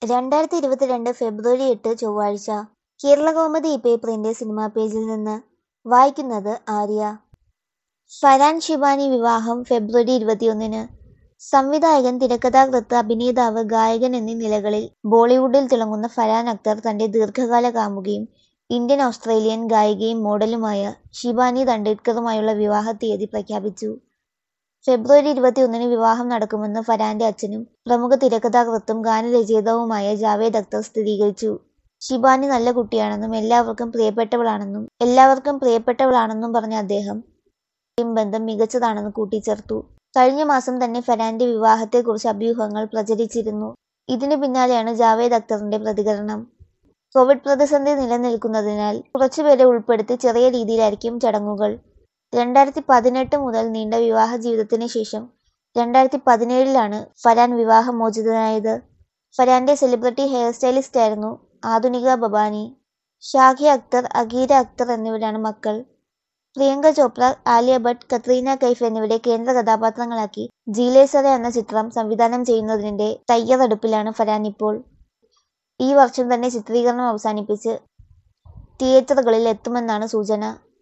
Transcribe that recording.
രണ്ടായിരത്തി ഇരുപത്തിരണ്ട് ഫെബ്രുവരി എട്ട് ചൊവ്വാഴ്ച കേരളകൗമുദി പേപ്പറിന്റെ സിനിമാ പേജിൽ നിന്ന് വായിക്കുന്നത് ആര്യ ഫരാൻ ഷിബാനി വിവാഹം ഫെബ്രുവരി ഇരുപത്തിയൊന്നിന് സംവിധായകൻ തിരക്കഥാകൃത്ത് അഭിനേതാവ് ഗായകൻ എന്നീ നിലകളിൽ ബോളിവുഡിൽ തിളങ്ങുന്ന ഫരാൻ അക്തർ തന്റെ ദീർഘകാല കാമുകിയും ഇന്ത്യൻ ഓസ്ട്രേലിയൻ ഗായികയും മോഡലുമായ ഷിബാനി ദണ്ഡേക്കറുമായുള്ള വിവാഹ തീയതി പ്രഖ്യാപിച്ചു ഫെബ്രുവരി ഇരുപത്തിയൊന്നിന് വിവാഹം നടക്കുമെന്ന് ഫരാന്റെ അച്ഛനും പ്രമുഖ തിരക്കഥാകൃത്തും ഗാനരചയിതാവുമായ ജാവേദ് അക്തർ സ്ഥിരീകരിച്ചു ഷിബാനി നല്ല കുട്ടിയാണെന്നും എല്ലാവർക്കും പ്രിയപ്പെട്ടവളാണെന്നും എല്ലാവർക്കും പ്രിയപ്പെട്ടവളാണെന്നും പറഞ്ഞ അദ്ദേഹം ബന്ധം മികച്ചതാണെന്ന് കൂട്ടിച്ചേർത്തു കഴിഞ്ഞ മാസം തന്നെ ഫരാന്റെ വിവാഹത്തെക്കുറിച്ച് അഭ്യൂഹങ്ങൾ പ്രചരിച്ചിരുന്നു ഇതിനു പിന്നാലെയാണ് ജാവേദ് അക്തറിന്റെ പ്രതികരണം കോവിഡ് പ്രതിസന്ധി നിലനിൽക്കുന്നതിനാൽ കുറച്ചുപേരെ ഉൾപ്പെടുത്തി ചെറിയ രീതിയിലായിരിക്കും ചടങ്ങുകൾ രണ്ടായിരത്തി പതിനെട്ട് മുതൽ നീണ്ട വിവാഹ ജീവിതത്തിന് ശേഷം രണ്ടായിരത്തി പതിനേഴിലാണ് ഫരാൻ വിവാഹമോചിതനായത് ഫരാന്റെ സെലിബ്രിറ്റി ഹെയർ സ്റ്റൈലിസ്റ്റ് ആയിരുന്നു ആധുനിക ബബാനി ഷാഖി അക്തർ അഗീര അക്തർ എന്നിവരാണ് മക്കൾ പ്രിയങ്ക ചോപ്ര ആലിയ ഭട്ട് കത്രീന കൈഫ് എന്നിവരെ കേന്ദ്ര കഥാപാത്രങ്ങളാക്കി ജീലേസറ എന്ന ചിത്രം സംവിധാനം ചെയ്യുന്നതിന്റെ തയ്യാറെടുപ്പിലാണ് ഫരാൻ ഇപ്പോൾ ഈ വർഷം തന്നെ ചിത്രീകരണം അവസാനിപ്പിച്ച് തിയേറ്ററുകളിൽ എത്തുമെന്നാണ് സൂചന